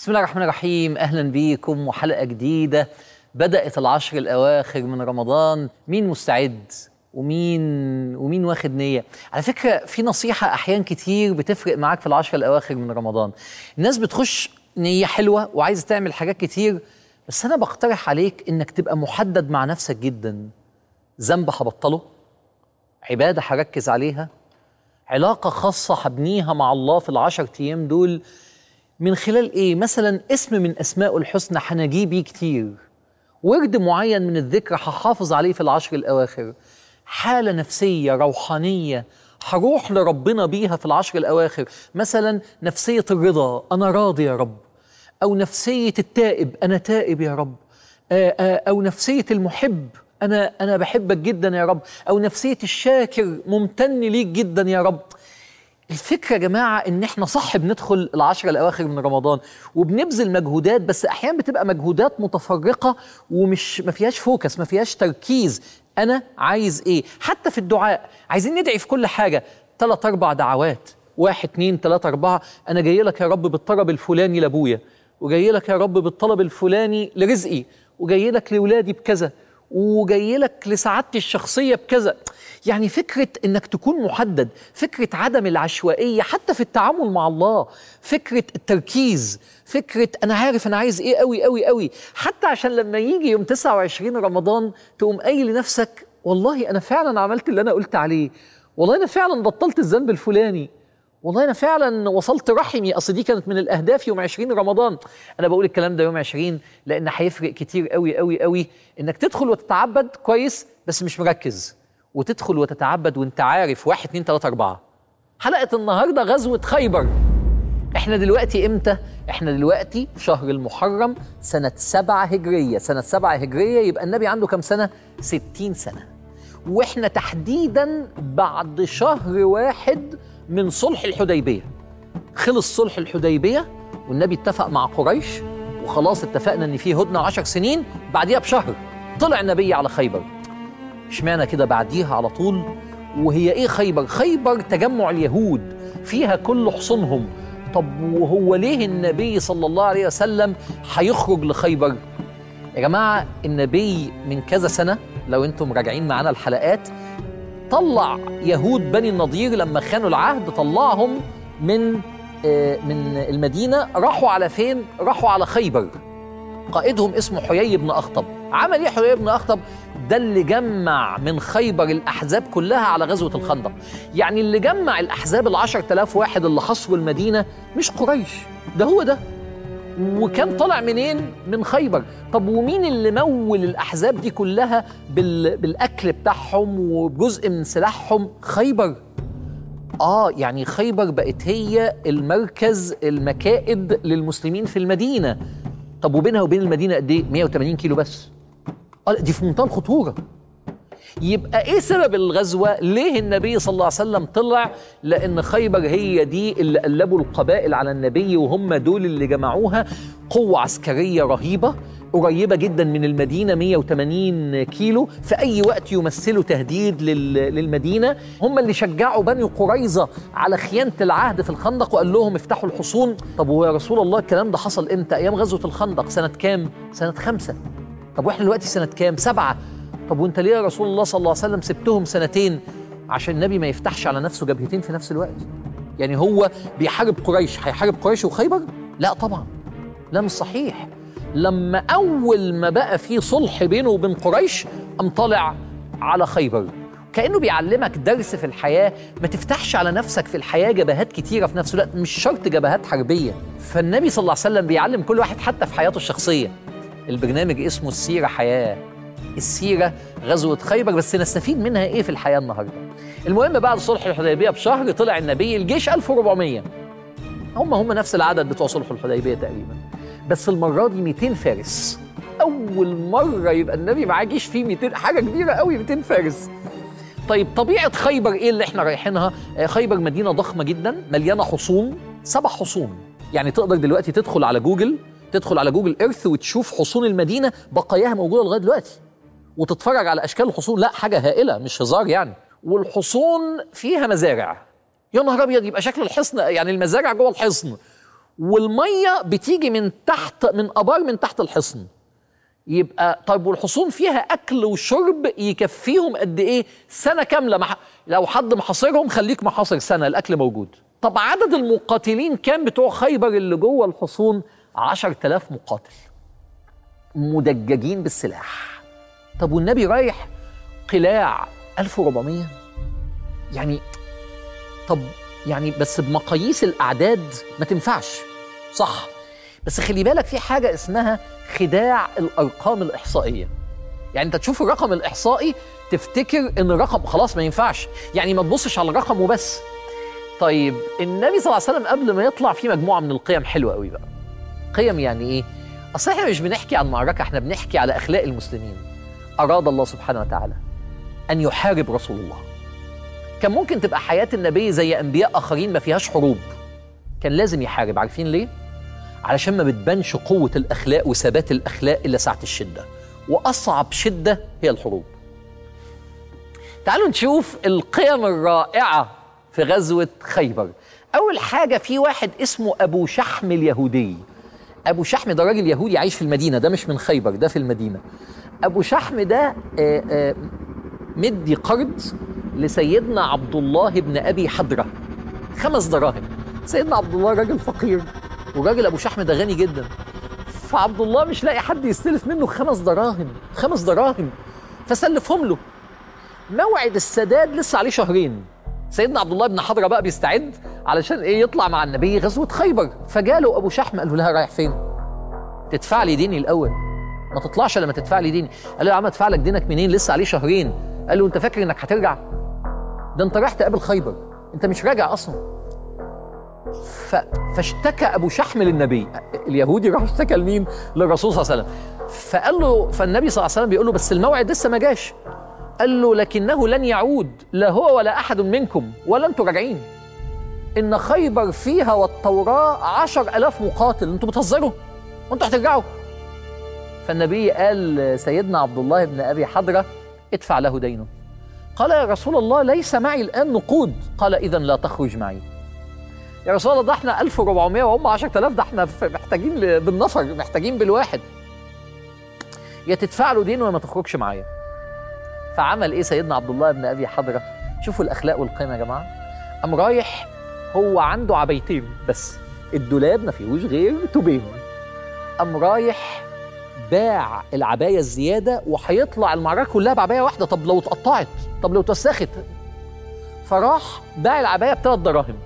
بسم الله الرحمن الرحيم اهلا بيكم وحلقه جديده بدات العشر الاواخر من رمضان مين مستعد ومين ومين واخد نيه على فكره في نصيحه احيان كتير بتفرق معاك في العشر الاواخر من رمضان الناس بتخش نيه حلوه وعايزه تعمل حاجات كتير بس انا بقترح عليك انك تبقى محدد مع نفسك جدا ذنب هبطله عباده هركز عليها علاقه خاصه هبنيها مع الله في العشر ايام دول من خلال ايه مثلا اسم من اسمائه الحسنى هنجيه بيه كتير ورد معين من الذكر هحافظ عليه في العشر الاواخر حاله نفسيه روحانيه هروح لربنا بيها في العشر الاواخر مثلا نفسيه الرضا انا راضي يا رب او نفسيه التائب انا تائب يا رب آآ آآ او نفسيه المحب انا انا بحبك جدا يا رب او نفسيه الشاكر ممتن ليك جدا يا رب الفكرة يا جماعة إن إحنا صح بندخل العشرة الأواخر من رمضان وبنبذل مجهودات بس أحيانا بتبقى مجهودات متفرقة ومش ما فيهاش فوكس ما فيهاش تركيز أنا عايز إيه حتى في الدعاء عايزين ندعي في كل حاجة ثلاث أربع دعوات واحد اتنين تلاتة أربعة أنا جاي لك يا رب بالطلب الفلاني لأبويا وجاي لك يا رب بالطلب الفلاني لرزقي وجاي لك لولادي بكذا وجاي لك لسعادتي الشخصية بكذا يعني فكرة انك تكون محدد فكرة عدم العشوائية حتى في التعامل مع الله فكرة التركيز فكرة انا عارف انا عايز ايه قوي قوي قوي حتى عشان لما يجي يوم 29 رمضان تقوم قايل لنفسك والله انا فعلا عملت اللي انا قلت عليه والله انا فعلا بطلت الذنب الفلاني والله انا فعلا وصلت رحمي اصل دي كانت من الاهداف يوم 20 رمضان انا بقول الكلام ده يوم 20 لان هيفرق كتير قوي قوي قوي انك تدخل وتتعبد كويس بس مش مركز وتدخل وتتعبد وانت عارف واحد اتنين تلاته اربعه حلقه النهارده غزوه خيبر احنا دلوقتي امتى؟ احنا دلوقتي في شهر المحرم سنة سبعة هجرية سنة سبعة هجرية يبقى النبي عنده كم سنة؟ ستين سنة واحنا تحديدا بعد شهر واحد من صلح الحديبية خلص صلح الحديبية والنبي اتفق مع قريش وخلاص اتفقنا ان في هدنة عشر سنين بعديها بشهر طلع النبي على خيبر اشمعنى كده بعديها على طول وهي ايه خيبر خيبر تجمع اليهود فيها كل حصونهم طب وهو ليه النبي صلى الله عليه وسلم هيخرج لخيبر يا جماعة النبي من كذا سنة لو انتم راجعين معانا الحلقات طلع يهود بني النضير لما خانوا العهد طلعهم من آه من المدينة راحوا على فين؟ راحوا على خيبر قائدهم اسمه حيي بن أخطب عمل ايه حيي بن أخطب؟ ده اللي جمع من خيبر الأحزاب كلها على غزوة الخندق يعني اللي جمع الأحزاب العشر تلاف واحد اللي حصروا المدينة مش قريش ده هو ده وكان طالع منين؟ من خيبر طب ومين اللي مول الأحزاب دي كلها بال... بالأكل بتاعهم وجزء من سلاحهم؟ خيبر آه يعني خيبر بقت هي المركز المكائد للمسلمين في المدينة طب وبينها وبين المدينة قد إيه؟ 180 كيلو بس آه دي في منتهى الخطورة يبقى ايه سبب الغزوة؟ ليه النبي صلى الله عليه وسلم طلع؟ لأن خيبر هي دي اللي قلبوا القبائل على النبي وهم دول اللي جمعوها قوة عسكرية رهيبة قريبة جدا من المدينة 180 كيلو في أي وقت يمثلوا تهديد للمدينة هم اللي شجعوا بني قريظة على خيانة العهد في الخندق وقال لهم افتحوا الحصون طب ويا رسول الله الكلام ده حصل امتى أيام غزوة الخندق سنة كام؟ سنة خمسة طب واحنا دلوقتي سنة كام؟ سبعة طب وانت ليه يا رسول الله صلى الله عليه وسلم سبتهم سنتين عشان النبي ما يفتحش على نفسه جبهتين في نفس الوقت يعني هو بيحارب قريش هيحارب قريش وخيبر لا طبعا لا مش صحيح لما اول ما بقى في صلح بينه وبين قريش قام طالع على خيبر كانه بيعلمك درس في الحياه ما تفتحش على نفسك في الحياه جبهات كتيره في نفس الوقت مش شرط جبهات حربيه فالنبي صلى الله عليه وسلم بيعلم كل واحد حتى في حياته الشخصيه البرنامج اسمه السيره حياه السيرة غزوة خيبر بس نستفيد منها ايه في الحياة النهاردة المهم بعد صلح الحديبية بشهر طلع النبي الجيش 1400 هم هم نفس العدد بتوع صلح الحديبية تقريبا بس المرة دي 200 فارس أول مرة يبقى النبي معاه جيش فيه 200 حاجة كبيرة قوي 200 فارس طيب طبيعة خيبر ايه اللي احنا رايحينها خيبر مدينة ضخمة جدا مليانة حصون سبع حصون يعني تقدر دلوقتي تدخل على جوجل تدخل على جوجل ايرث وتشوف حصون المدينة بقاياها موجودة لغاية دلوقتي وتتفرج على اشكال الحصون لا حاجه هائله مش هزار يعني والحصون فيها مزارع يا نهار ابيض يبقى شكل الحصن يعني المزارع جوه الحصن والميه بتيجي من تحت من ابار من تحت الحصن يبقى طيب والحصون فيها اكل وشرب يكفيهم قد ايه سنه كامله مح... لو حد محاصرهم خليك محاصر سنه الاكل موجود طب عدد المقاتلين كام بتوع خيبر اللي جوه الحصون 10000 مقاتل مدججين بالسلاح طب والنبي رايح قلاع 1400 يعني طب يعني بس بمقاييس الاعداد ما تنفعش صح بس خلي بالك في حاجه اسمها خداع الارقام الاحصائيه يعني انت تشوف الرقم الاحصائي تفتكر ان الرقم خلاص ما ينفعش يعني ما تبصش على الرقم وبس طيب النبي صلى الله عليه وسلم قبل ما يطلع في مجموعه من القيم حلوه قوي بقى قيم يعني ايه اصل احنا مش بنحكي عن معركه احنا بنحكي على اخلاق المسلمين اراد الله سبحانه وتعالى ان يحارب رسول الله كان ممكن تبقى حياه النبي زي انبياء اخرين ما فيهاش حروب كان لازم يحارب عارفين ليه علشان ما بتبانش قوه الاخلاق وثبات الاخلاق الا ساعه الشده واصعب شده هي الحروب تعالوا نشوف القيم الرائعه في غزوه خيبر اول حاجه في واحد اسمه ابو شحم اليهودي ابو شحم ده راجل يهودي عايش في المدينه ده مش من خيبر ده في المدينه ابو شحم ده آه، آه، مدي قرض لسيدنا عبد الله بن ابي حضره خمس دراهم سيدنا عبد الله راجل فقير وراجل ابو شحم ده غني جدا فعبد الله مش لاقي حد يستلف منه خمس دراهم خمس دراهم فسلفهم له موعد السداد لسه عليه شهرين سيدنا عبد الله بن حضره بقى بيستعد علشان ايه يطلع مع النبي غزوه خيبر فجاله ابو شحم قال له لها رايح فين تدفع لي ديني الاول ما تطلعش لما تدفع لي ديني قال له يا عم ادفع لك دينك منين لسه عليه شهرين قال له انت فاكر انك هترجع ده انت رايح تقابل خيبر انت مش راجع اصلا ف... فاشتكى ابو شحم للنبي اليهودي راح اشتكى لمين للرسول صلى الله عليه وسلم فقال له فالنبي صلى الله عليه وسلم بيقول له بس الموعد لسه ما جاش قال له لكنه لن يعود لا هو ولا احد منكم ولا انتم راجعين ان خيبر فيها والتوراه عشر الاف مقاتل انتوا بتهزروا وانتوا هترجعوا فالنبي قال سيدنا عبد الله بن ابي حضره ادفع له دينه قال يا رسول الله ليس معي الان نقود قال اذا لا تخرج معي يا رسول الله ده احنا 1400 وهم 10000 ده احنا ف- محتاجين ل- بالنفر محتاجين بالواحد يا تدفع له دين وما تخرجش معايا فعمل ايه سيدنا عبد الله بن ابي حضره شوفوا الاخلاق والقيم يا جماعه قام رايح هو عنده عبايتين بس الدولاب ما فيهوش غير توبين قام رايح باع العبايه الزياده وهيطلع المعركه كلها بعبايه واحده طب لو اتقطعت طب لو اتوسخت فراح باع العبايه بثلاث دراهم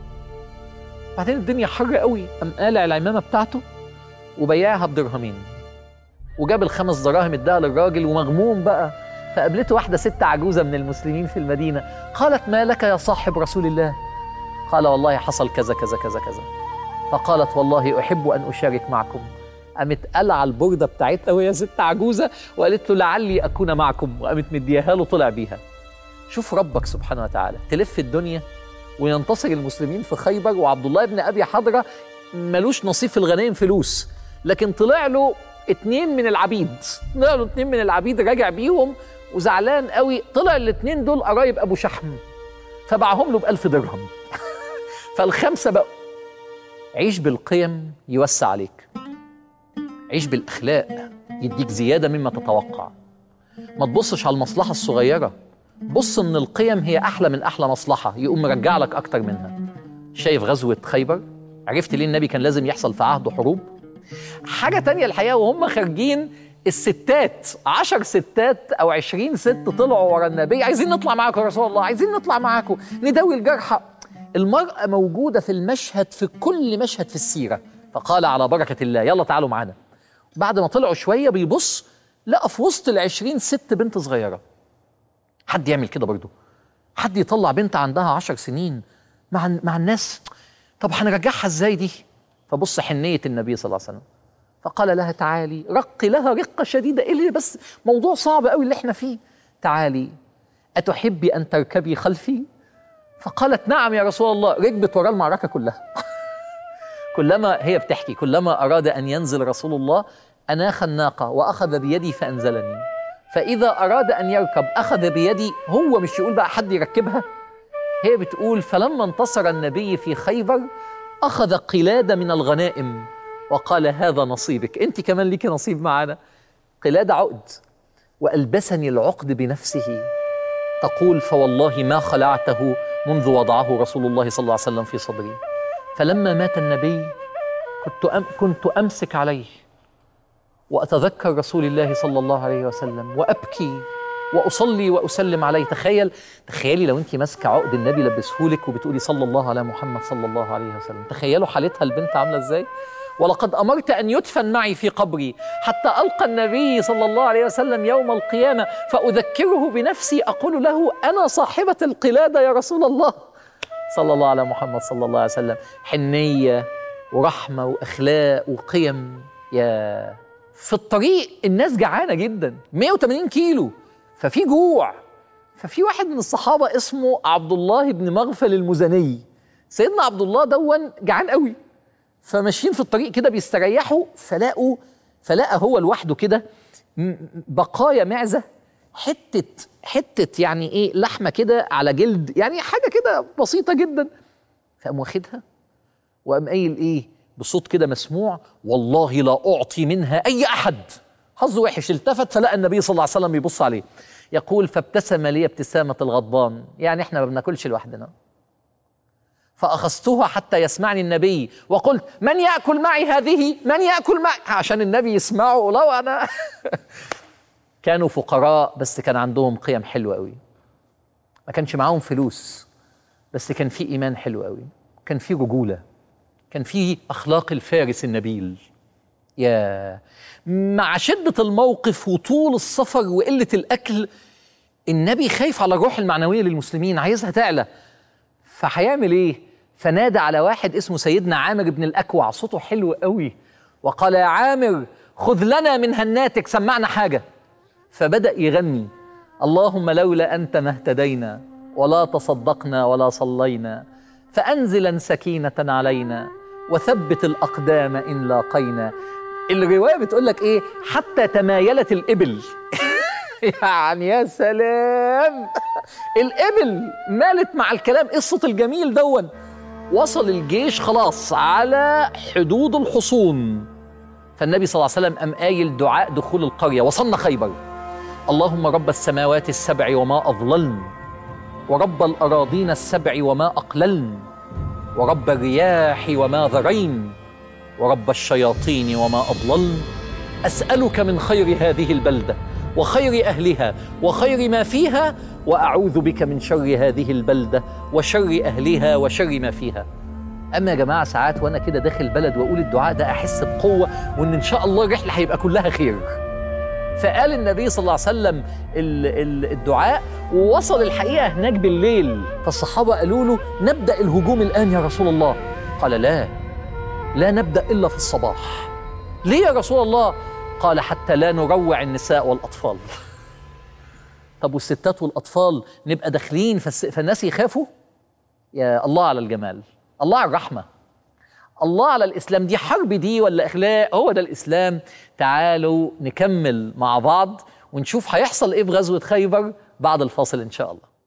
بعدين الدنيا حر قوي قام قالع العمامه بتاعته وبيعها بدرهمين وجاب الخمس دراهم اداها للراجل ومغموم بقى فقابلته واحده ست عجوزه من المسلمين في المدينه قالت ما لك يا صاحب رسول الله قال والله حصل كذا كذا كذا كذا فقالت والله احب ان اشارك معكم قامت قلع البرده بتاعتها وهي ست عجوزه وقالت له لعلي اكون معكم وقامت مدياها له طلع بيها شوف ربك سبحانه وتعالى تلف الدنيا وينتصر المسلمين في خيبر وعبد الله بن ابي حضره ملوش نصيب في الغنائم فلوس لكن طلع له اتنين من العبيد طلع له اتنين من العبيد راجع بيهم وزعلان قوي طلع الاتنين دول قرايب ابو شحم فباعهم له بألف درهم فالخمسه بقوا عيش بالقيم يوسع عليك عيش بالاخلاق يديك زياده مما تتوقع ما تبصش على المصلحه الصغيره بص ان القيم هي احلى من احلى مصلحه يقوم مرجع لك اكتر منها شايف غزوه خيبر عرفت ليه النبي كان لازم يحصل في عهده حروب حاجه تانية الحقيقه وهم خارجين الستات عشر ستات او عشرين ست طلعوا ورا النبي عايزين نطلع معاكم يا رسول الله عايزين نطلع معاكم نداوي الجرحى المرأة موجودة في المشهد في كل مشهد في السيرة فقال على بركة الله يلا تعالوا معانا بعد ما طلعوا شوية بيبص لقى في وسط العشرين ست بنت صغيرة حد يعمل كده برضه حد يطلع بنت عندها عشر سنين مع مع الناس طب هنرجعها ازاي دي فبص حنية النبي صلى الله عليه وسلم فقال لها تعالي رقي لها رقة شديدة ايه اللي بس موضوع صعب قوي اللي احنا فيه تعالي أتحبي أن تركبي خلفي فقالت نعم يا رسول الله ركبت وراء المعركة كلها كلما هي بتحكي كلما أراد أن ينزل رسول الله أناخ الناقة وأخذ بيدي فأنزلني فإذا أراد أن يركب أخذ بيدي هو مش يقول بقى حد يركبها هي بتقول فلما انتصر النبي في خيبر اخذ قلاده من الغنائم وقال هذا نصيبك انت كمان ليكي نصيب معانا قلاده عقد والبسني العقد بنفسه تقول فوالله ما خلعته منذ وضعه رسول الله صلى الله عليه وسلم في صدري فلما مات النبي كنت أم كنت امسك عليه واتذكر رسول الله صلى الله عليه وسلم وابكي واصلي واسلم عليه تخيل تخيلي لو انت ماسكه عقد النبي لبسهولك وبتقولي صلى الله على محمد صلى الله عليه وسلم تخيلوا حالتها البنت عامله ازاي ولقد امرت ان يدفن معي في قبري حتى القى النبي صلى الله عليه وسلم يوم القيامه فاذكره بنفسي اقول له انا صاحبه القلاده يا رسول الله صلى الله على محمد صلى الله عليه وسلم حنيه ورحمه واخلاق وقيم يا في الطريق الناس جعانه جدا 180 كيلو ففي جوع ففي واحد من الصحابه اسمه عبد الله بن مغفل المزني سيدنا عبد الله دون جعان قوي فماشيين في الطريق كده بيستريحوا فلاقوا فلقى هو لوحده كده م- بقايا معزه حته حته يعني ايه لحمه كده على جلد يعني حاجه كده بسيطه جدا فقام واخدها وقام قايل ايه بصوت كده مسموع والله لا اعطي منها اي احد حظه وحش التفت فلقى النبي صلى الله عليه وسلم بيبص عليه يقول فابتسم لي ابتسامه الغضبان يعني احنا ما بناكلش لوحدنا فأخذتها حتى يسمعني النبي وقلت من يأكل معي هذه من يأكل معي عشان النبي يسمعه لو أنا كانوا فقراء بس كان عندهم قيم حلوة قوي ما كانش معاهم فلوس بس كان في إيمان حلو قوي كان في رجولة كان في أخلاق الفارس النبيل يا مع شدة الموقف وطول السفر وقلة الأكل النبي خايف على الروح المعنوية للمسلمين عايزها تعلى فهيعمل ايه فنادى على واحد اسمه سيدنا عامر بن الاكوع صوته حلو قوي وقال يا عامر خذ لنا من هناتك سمعنا حاجه فبدا يغني اللهم لولا انت ما اهتدينا ولا تصدقنا ولا صلينا فانزلا سكينه علينا وثبت الاقدام ان لاقينا الروايه بتقول لك ايه حتى تمايلت الابل يعني يا سلام الابل مالت مع الكلام ايه الصوت الجميل دون وصل الجيش خلاص على حدود الحصون فالنبي صلى الله عليه وسلم قام قايل دعاء دخول القريه وصلنا خيبر اللهم رب السماوات السبع وما اضللن ورب الاراضين السبع وما اقللن ورب الرياح وما ذرين ورب الشياطين وما اضللن اسالك من خير هذه البلده وخير اهلها وخير ما فيها واعوذ بك من شر هذه البلده وشر اهلها وشر ما فيها اما يا جماعه ساعات وانا كده داخل بلد واقول الدعاء ده احس بقوه وان ان شاء الله الرحله هيبقى كلها خير فقال النبي صلى الله عليه وسلم ال- ال- الدعاء ووصل الحقيقه هناك بالليل فالصحابه قالوا له نبدا الهجوم الان يا رسول الله قال لا لا نبدا الا في الصباح ليه يا رسول الله قال حتى لا نروع النساء والاطفال طب والستات والاطفال نبقى داخلين فالس- فالناس يخافوا يا الله على الجمال الله على الرحمه الله على الاسلام دي حرب دي ولا اخلاق هو ده الاسلام تعالوا نكمل مع بعض ونشوف هيحصل ايه في غزوه خيبر بعد الفاصل ان شاء الله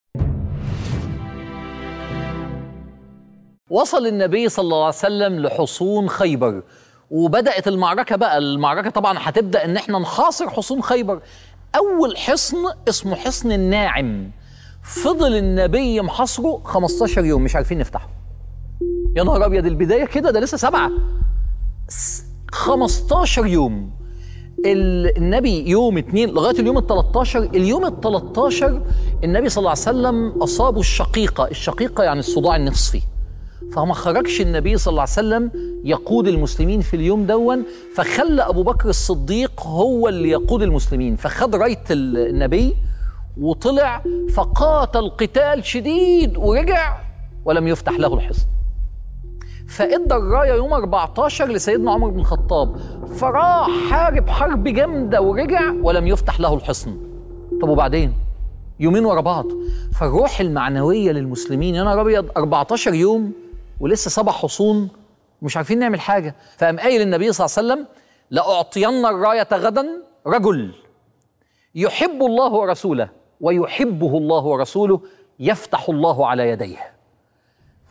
وصل النبي صلى الله عليه وسلم لحصون خيبر وبدأت المعركة بقى المعركة طبعا هتبدأ ان احنا نحاصر حصون خيبر اول حصن اسمه حصن الناعم فضل النبي محاصره 15 يوم مش عارفين نفتحه يا نهار ابيض البداية كده ده لسه سبعة س- 15 يوم ال- النبي يوم اتنين لغايه اليوم ال 13 اليوم ال 13 النبي صلى الله عليه وسلم اصابه الشقيقه، الشقيقه يعني الصداع النصفي. فما خرجش النبي صلى الله عليه وسلم يقود المسلمين في اليوم دون فخلى ابو بكر الصديق هو اللي يقود المسلمين فخد رايه ال- النبي وطلع فقاتل قتال شديد ورجع ولم يفتح له الحصن. فادى الرايه يوم 14 لسيدنا عمر بن الخطاب فراح حارب حرب جامده ورجع ولم يفتح له الحصن طب وبعدين يومين ورا بعض فالروح المعنويه للمسلمين يا نهار ابيض 14 يوم ولسه سبع حصون مش عارفين نعمل حاجه فقام قايل النبي صلى الله عليه وسلم لاعطين الرايه غدا رجل يحب الله ورسوله ويحبه الله ورسوله يفتح الله على يديه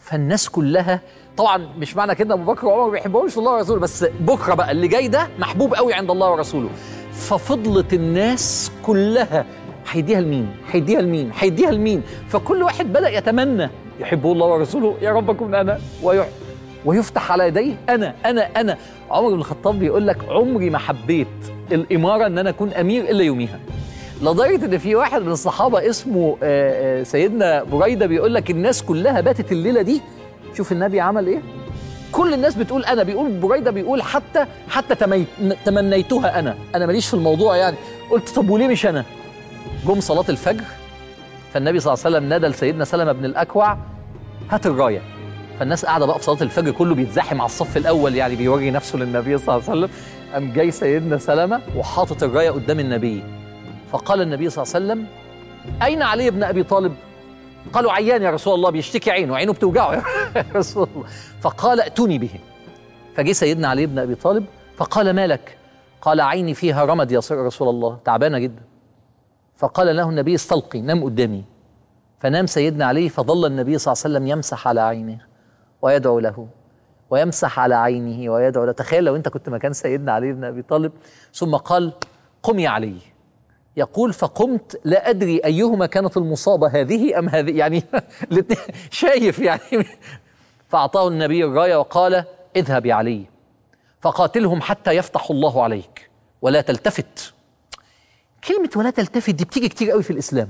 فالناس كلها طبعا مش معنى كده ابو بكر وعمر ما بيحبهمش الله ورسوله بس بكره بقى اللي جاي ده محبوب قوي عند الله ورسوله ففضلت الناس كلها هيديها لمين؟ هيديها لمين؟ هيديها لمين؟ فكل واحد بدا يتمنى يحبه الله ورسوله يا رب اكون انا ويح ويفتح على يديه انا انا انا عمر بن الخطاب بيقول لك عمري ما حبيت الاماره ان انا اكون امير الا يوميها لدرجه ان في واحد من الصحابه اسمه آه، آه، سيدنا بريده بيقول لك الناس كلها باتت الليله دي شوف النبي عمل ايه كل الناس بتقول انا بيقول بريده بيقول حتى حتى تميت تمنيتها انا انا ماليش في الموضوع يعني قلت طب وليه مش انا جم صلاه الفجر فالنبي صلى الله عليه وسلم نادى لسيدنا سلمه بن الاكوع هات الرايه فالناس قاعده بقى في صلاه الفجر كله بيتزاحم على الصف الاول يعني بيوري نفسه للنبي صلى الله عليه وسلم قام جاي سيدنا سلمه وحاطط الرايه قدام النبي فقال النبي صلى الله عليه وسلم اين علي بن ابي طالب قالوا عيان يا رسول الله بيشتكي عينه عينه بتوجعه يا رسول الله فقال ائتوني به فجه سيدنا علي بن ابي طالب فقال ما لك قال عيني فيها رمد يا رسول الله تعبانه جدا فقال له النبي استلقي نام قدامي فنام سيدنا علي فظل النبي صلى الله عليه وسلم يمسح على عينه ويدعو له ويمسح على عينه ويدعو له تخيل لو انت كنت مكان سيدنا علي بن ابي طالب ثم قال قم يا علي يقول فقمت لا ادري ايهما كانت المصابه هذه ام هذه يعني الاتنين شايف يعني فاعطاه النبي الرايه وقال اذهب يا علي فقاتلهم حتى يفتح الله عليك ولا تلتفت كلمه ولا تلتفت دي بتيجي كتير قوي في الاسلام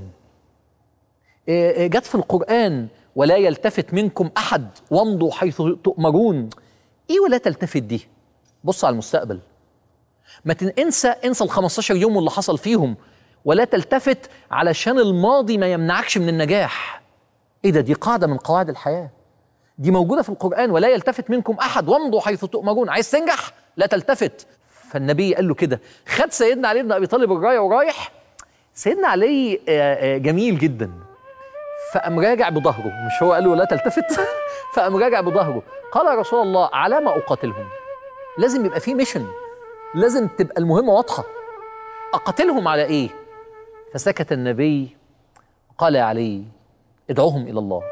إيه، إيه، جت في القران ولا يلتفت منكم احد وامضوا حيث تؤمرون ايه ولا تلتفت دي بص على المستقبل ما تن- انسى انسى ال 15 يوم واللي حصل فيهم ولا تلتفت علشان الماضي ما يمنعكش من النجاح ايه ده دي قاعده من قواعد الحياه دي موجوده في القران ولا يلتفت منكم احد وامضوا حيث تؤمرون عايز تنجح لا تلتفت فالنبي قال له كده خد سيدنا علي بن ابي طالب الرايه ورايح سيدنا علي آه، آه، جميل جدا فقام راجع بظهره مش هو قال له لا تلتفت فقام راجع بظهره قال يا رسول الله على ما اقاتلهم لازم يبقى في ميشن لازم تبقى المهمه واضحه اقاتلهم على ايه فسكت النبي قال يا علي ادعوهم الى الله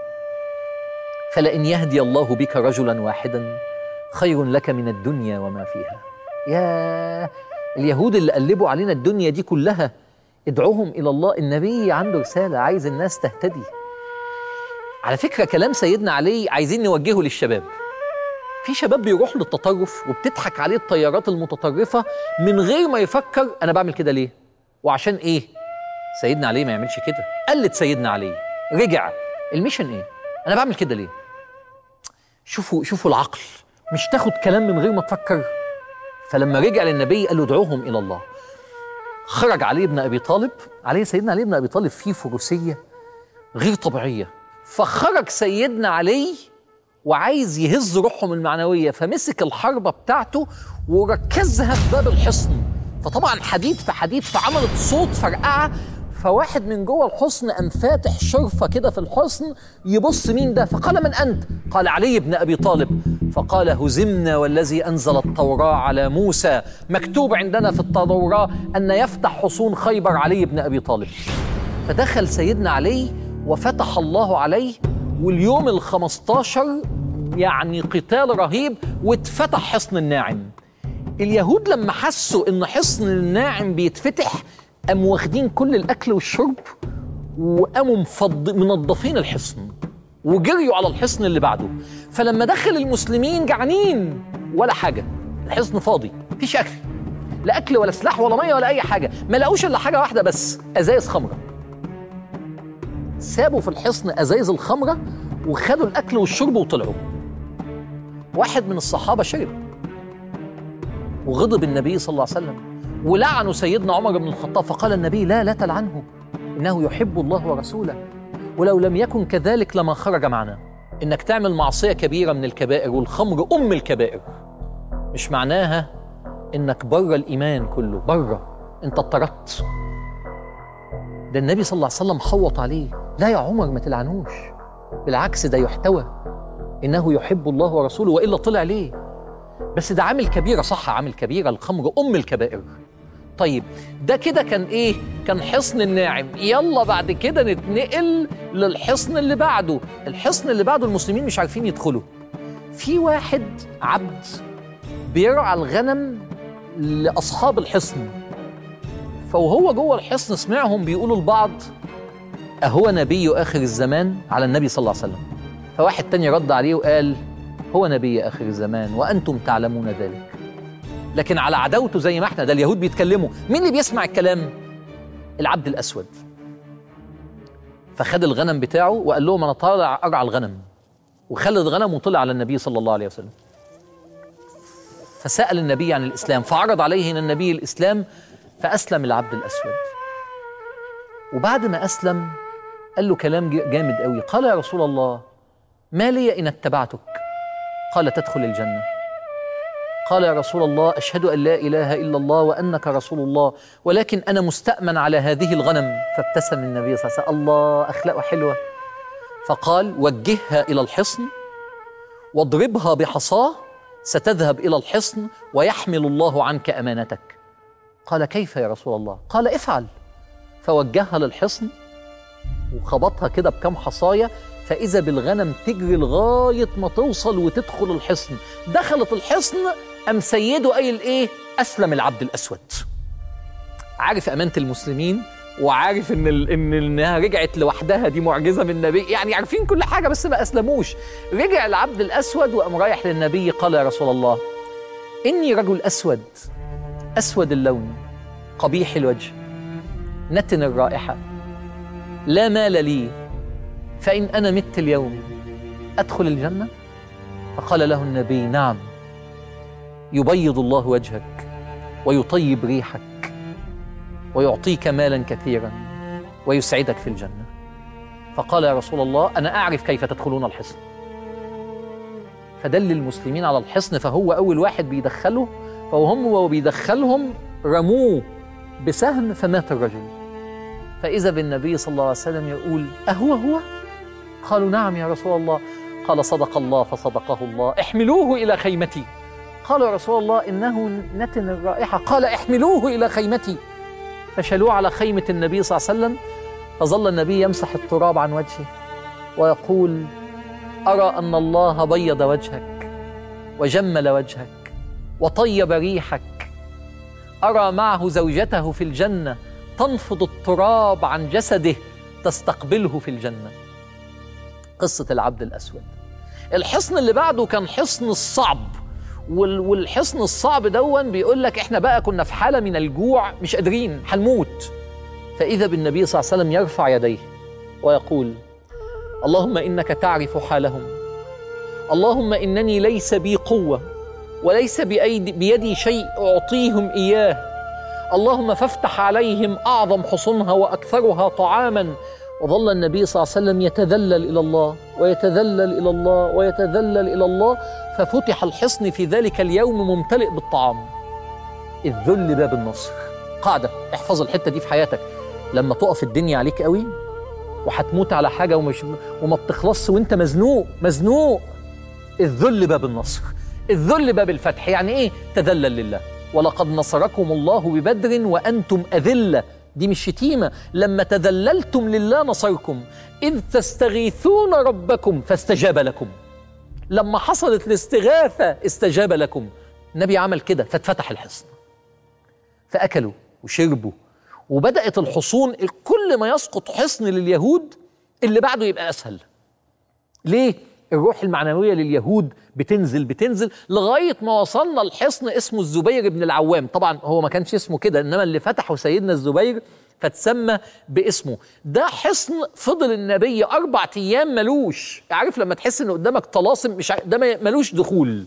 فلئن يهدي الله بك رجلا واحدا خير لك من الدنيا وما فيها يا اليهود اللي قلبوا علينا الدنيا دي كلها ادعوهم الى الله النبي عنده رساله عايز الناس تهتدي على فكره كلام سيدنا علي عايزين نوجهه للشباب في شباب بيروح للتطرف وبتضحك عليه الطيارات المتطرفه من غير ما يفكر انا بعمل كده ليه وعشان ايه سيدنا علي ما يعملش كده قلت سيدنا علي رجع الميشن ايه انا بعمل كده ليه شوفوا شوفوا العقل مش تاخد كلام من غير ما تفكر فلما رجع للنبي قال له ادعوهم الى الله خرج علي بن ابي طالب عليه سيدنا علي بن ابي طالب فيه فروسيه غير طبيعيه فخرج سيدنا علي وعايز يهز روحهم المعنويه فمسك الحربه بتاعته وركزها في باب الحصن فطبعا حديد في حديد فعملت صوت فرقعه فواحد من جوه الحصن قام فاتح شرفه كده في الحصن يبص مين ده فقال من انت قال علي بن ابي طالب فقال هزمنا والذي انزل التوراه على موسى مكتوب عندنا في التوراه ان يفتح حصون خيبر علي بن ابي طالب فدخل سيدنا علي وفتح الله عليه واليوم ال 15 يعني قتال رهيب واتفتح حصن الناعم اليهود لما حسوا ان حصن الناعم بيتفتح قاموا واخدين كل الاكل والشرب وقاموا مفض منظفين الحصن وجريوا على الحصن اللي بعده فلما دخل المسلمين جعانين ولا حاجه الحصن فاضي مفيش اكل لا اكل ولا سلاح ولا ميه ولا اي حاجه ما لقوش الا حاجه واحده بس ازايز خمره سابوا في الحصن ازايز الخمره وخدوا الاكل والشرب وطلعوا واحد من الصحابه شرب وغضب النبي صلى الله عليه وسلم ولعنوا سيدنا عمر بن الخطاب فقال النبي لا لا تلعنه انه يحب الله ورسوله ولو لم يكن كذلك لما خرج معنا انك تعمل معصيه كبيره من الكبائر والخمر ام الكبائر مش معناها انك بره الايمان كله بره انت اضطردت ده النبي صلى الله عليه وسلم حوط عليه لا يا عمر ما تلعنوش بالعكس ده يحتوى انه يحب الله ورسوله والا طلع ليه بس ده عامل كبيره صح عامل كبيره الخمر ام الكبائر طيب ده كده كان ايه كان حصن الناعم يلا بعد كده نتنقل للحصن اللي بعده الحصن اللي بعده المسلمين مش عارفين يدخلوا في واحد عبد بيرعى الغنم لاصحاب الحصن فوهو جوه الحصن سمعهم بيقولوا لبعض أهو نبي آخر الزمان على النبي صلى الله عليه وسلم فواحد تاني رد عليه وقال هو نبي آخر الزمان وأنتم تعلمون ذلك لكن على عداوته زي ما احنا ده اليهود بيتكلموا مين اللي بيسمع الكلام العبد الأسود فخد الغنم بتاعه وقال لهم أنا طالع أرعى الغنم وخلى الغنم وطلع على النبي صلى الله عليه وسلم فسأل النبي عن الإسلام فعرض عليه النبي الإسلام فأسلم العبد الأسود وبعد ما أسلم قال له كلام جامد قوي قال يا رسول الله ما لي إن اتبعتك قال تدخل الجنة قال يا رسول الله أشهد أن لا إله إلا الله وأنك رسول الله ولكن أنا مستأمن على هذه الغنم فابتسم النبي صلى الله عليه وسلم الله أخلاقه حلوة فقال وجهها إلى الحصن واضربها بحصاه ستذهب إلى الحصن ويحمل الله عنك أمانتك قال كيف يا رسول الله قال افعل فوجهها للحصن وخبطها كده بكم حصاية فإذا بالغنم تجري لغاية ما توصل وتدخل الحصن دخلت الحصن أم سيده قايل إيه أسلم العبد الأسود عارف أمانة المسلمين وعارف ان ال... ان انها رجعت لوحدها دي معجزه من النبي يعني عارفين كل حاجه بس ما اسلموش رجع العبد الاسود وقام رايح للنبي قال يا رسول الله اني رجل اسود اسود اللون قبيح الوجه نتن الرائحه لا مال لي فان انا مت اليوم ادخل الجنه فقال له النبي نعم يبيض الله وجهك ويطيب ريحك ويعطيك مالا كثيرا ويسعدك في الجنه فقال يا رسول الله انا اعرف كيف تدخلون الحصن فدل المسلمين على الحصن فهو اول واحد بيدخله فهم وهو بيدخلهم رموه بسهم فمات الرجل فاذا بالنبي صلى الله عليه وسلم يقول اهو هو قالوا نعم يا رسول الله قال صدق الله فصدقه الله احملوه الى خيمتي قالوا يا رسول الله انه نتن الرائحه قال احملوه الى خيمتي فشالوه على خيمة النبي صلى الله عليه وسلم فظل النبي يمسح التراب عن وجهه ويقول أرى أن الله بيض وجهك وجمل وجهك وطيب ريحك أرى معه زوجته في الجنة تنفض التراب عن جسده تستقبله في الجنة قصة العبد الأسود الحصن اللي بعده كان حصن الصعب والحصن الصعب دون بيقول لك احنا بقى كنا في حاله من الجوع مش قادرين هنموت فاذا بالنبي صلى الله عليه وسلم يرفع يديه ويقول اللهم انك تعرف حالهم اللهم انني ليس بي قوه وليس بأيدي بيدي شيء اعطيهم اياه اللهم فافتح عليهم اعظم حصونها واكثرها طعاما وظل النبي صلى الله عليه وسلم يتذلل الى الله ويتذلل الى الله ويتذلل الى الله ففتح الحصن في ذلك اليوم ممتلئ بالطعام الذل باب النصر قاعده احفظ الحته دي في حياتك لما تقف الدنيا عليك قوي وهتموت على حاجه ومش وما بتخلصش وانت مزنوق مزنوق الذل باب النصر الذل باب الفتح يعني ايه تذلل لله ولقد نصركم الله ببدر وانتم اذله دي مش شتيمة لما تذللتم لله نصركم إذ تستغيثون ربكم فاستجاب لكم لما حصلت الاستغاثة استجاب لكم النبي عمل كده فاتفتح الحصن فأكلوا وشربوا وبدأت الحصون كل ما يسقط حصن لليهود اللي بعده يبقى أسهل ليه؟ الروح المعنوية لليهود بتنزل بتنزل لغاية ما وصلنا الحصن اسمه الزبير بن العوام طبعا هو ما كانش اسمه كده إنما اللي فتحه سيدنا الزبير فتسمى باسمه ده حصن فضل النبي أربع أيام ملوش عارف لما تحس إن قدامك طلاسم مش ده ملوش دخول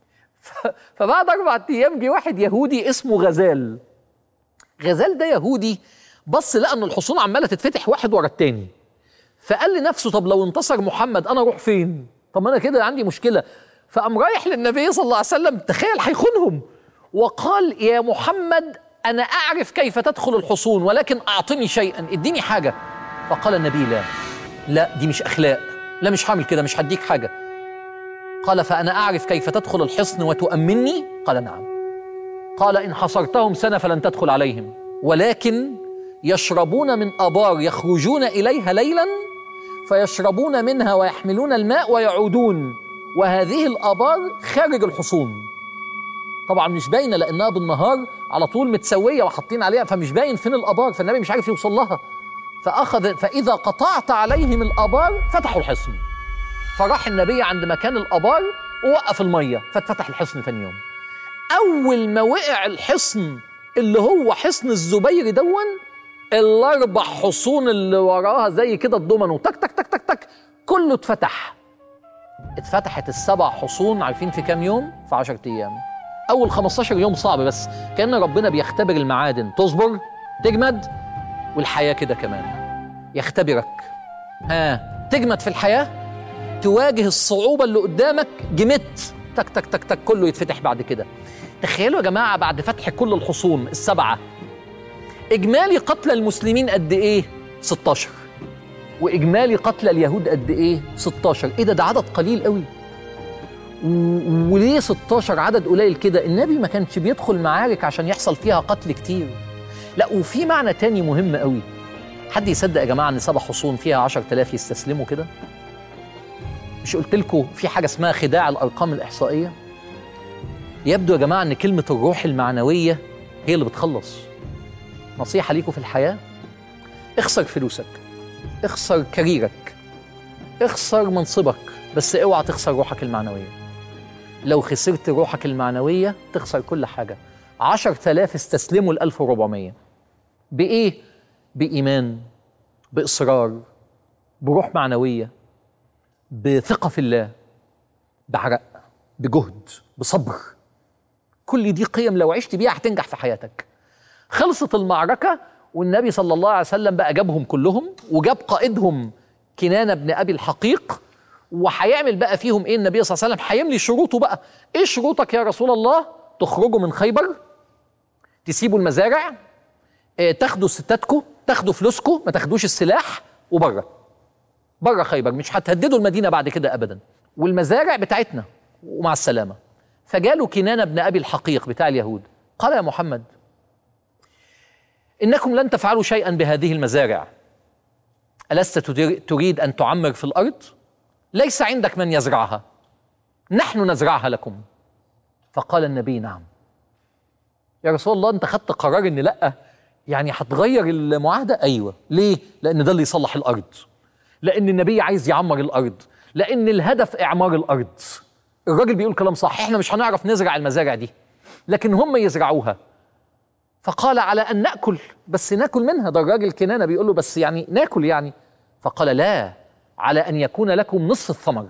فبعد أربع أيام جه واحد يهودي اسمه غزال غزال ده يهودي بص لقى إن الحصون عمالة تتفتح واحد ورا التاني فقال لنفسه طب لو انتصر محمد انا اروح فين؟ طب انا كده عندي مشكله فقام رايح للنبي صلى الله عليه وسلم تخيل هيخونهم وقال يا محمد انا اعرف كيف تدخل الحصون ولكن اعطني شيئا اديني حاجه فقال النبي لا لا دي مش اخلاق لا مش هعمل كده مش هديك حاجه قال فانا اعرف كيف تدخل الحصن وتؤمني قال نعم قال إن حصرتهم سنة فلن تدخل عليهم ولكن يشربون من أبار يخرجون إليها ليلا فيشربون منها ويحملون الماء ويعودون وهذه الآبار خارج الحصون طبعا مش باينه لانها بالنهار على طول متسويه وحاطين عليها فمش باين فين الابار فالنبي مش عارف يوصل لها فاخذ فاذا قطعت عليهم الابار فتحوا الحصن فراح النبي عند مكان الابار ووقف الميه فاتفتح الحصن ثاني يوم اول ما وقع الحصن اللي هو حصن الزبير دون الاربع حصون اللي وراها زي كده الضمنه تك تك تك تك تك كله اتفتح اتفتحت السبع حصون عارفين في كام يوم في 10 ايام اول 15 يوم صعب بس كان ربنا بيختبر المعادن تصبر تجمد والحياه كده كمان يختبرك ها تجمد في الحياه تواجه الصعوبه اللي قدامك جمدت تك تك تك تك كله يتفتح بعد كده تخيلوا يا جماعه بعد فتح كل الحصون السبعه اجمالي قتلى المسلمين قد ايه 16 واجمالي قتلى اليهود قد ايه 16 ايه ده ده عدد قليل قوي و- وليه 16 عدد قليل كده النبي ما كانش بيدخل معارك عشان يحصل فيها قتل كتير لا وفي معنى تاني مهم قوي حد يصدق يا جماعه ان سبع حصون فيها 10000 يستسلموا كده مش قلت لكم في حاجه اسمها خداع الارقام الاحصائيه يبدو يا جماعه ان كلمه الروح المعنويه هي اللي بتخلص نصيحه ليكم في الحياه اخسر فلوسك اخسر كاريرك اخسر منصبك بس اوعى تخسر روحك المعنويه لو خسرت روحك المعنويه تخسر كل حاجه 10000 استسلموا ل 1400 بايه بايمان باصرار بروح معنويه بثقه في الله بعرق بجهد بصبر كل دي قيم لو عشت بيها هتنجح في حياتك خلصت المعركة والنبي صلى الله عليه وسلم بقى جابهم كلهم وجاب قائدهم كنانة بن أبي الحقيق وهيعمل بقى فيهم إيه النبي صلى الله عليه وسلم هيملي شروطه بقى إيه شروطك يا رسول الله تخرجوا من خيبر تسيبوا المزارع آه، تاخدوا ستاتكم تاخدوا فلوسكم ما تاخدوش السلاح وبره بره خيبر مش هتهددوا المدينة بعد كده أبدا والمزارع بتاعتنا ومع السلامة فجاله كنانة بن أبي الحقيق بتاع اليهود قال يا محمد إنكم لن تفعلوا شيئا بهذه المزارع ألست تدير- تريد أن تعمر في الأرض؟ ليس عندك من يزرعها نحن نزرعها لكم فقال النبي نعم يا رسول الله أنت خدت قرار إن لأ يعني هتغير المعاهدة أيوة ليه؟ لأن ده اللي يصلح الأرض لأن النبي عايز يعمر الأرض لأن الهدف إعمار الأرض الراجل بيقول كلام صح احنا مش هنعرف نزرع المزارع دي لكن هم يزرعوها فقال على ان ناكل بس ناكل منها ده الراجل كنانه بيقول له بس يعني ناكل يعني فقال لا على ان يكون لكم نصف الثمر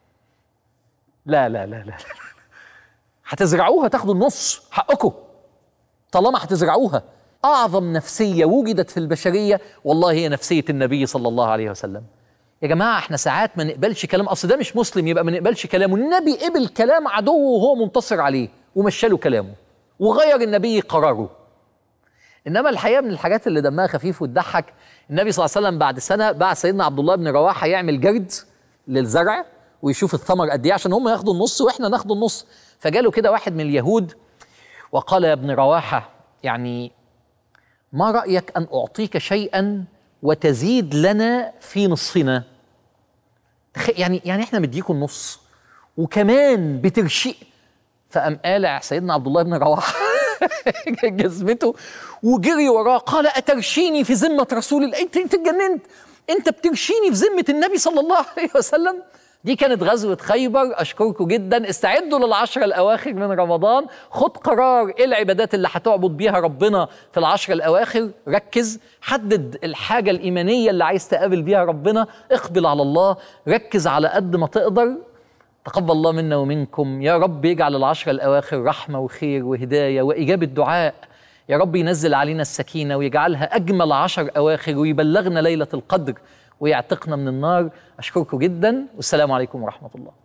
لا لا لا لا, لا. هتزرعوها تاخدوا النص حقكم طالما هتزرعوها اعظم نفسيه وجدت في البشريه والله هي نفسيه النبي صلى الله عليه وسلم يا جماعه احنا ساعات ما نقبلش كلام اصل ده مش مسلم يبقى ما نقبلش كلامه النبي قبل كلام عدوه وهو منتصر عليه ومشى له كلامه وغير النبي قراره انما الحقيقه من الحاجات اللي دمها خفيف وتضحك النبي صلى الله عليه وسلم بعد سنه بعت سيدنا عبد الله بن رواحه يعمل جرد للزرع ويشوف الثمر قد ايه عشان هم ياخدوا النص واحنا ناخد النص فجاله كده واحد من اليهود وقال يا ابن رواحه يعني ما رايك ان اعطيك شيئا وتزيد لنا في نصنا تخ- يعني يعني احنا مديكم النص وكمان بترشيق فقام قالع سيدنا عبد الله بن رواحه جزمته وجري وراه قال اترشيني في ذمه رسول الله انت انت اتجننت انت بترشيني في ذمه النبي صلى الله عليه وسلم دي كانت غزوة خيبر أشكركم جدا استعدوا للعشرة الأواخر من رمضان خد قرار إيه العبادات اللي هتعبد بيها ربنا في العشرة الأواخر ركز حدد الحاجة الإيمانية اللي عايز تقابل بيها ربنا اقبل على الله ركز على قد ما تقدر تقبل الله منا ومنكم يا رب يجعل العشرة الأواخر رحمة وخير وهداية وإجابة دعاء يا رب ينزل علينا السكينة ويجعلها أجمل عشر أواخر ويبلغنا ليلة القدر ويعتقنا من النار أشكركم جدا والسلام عليكم ورحمة الله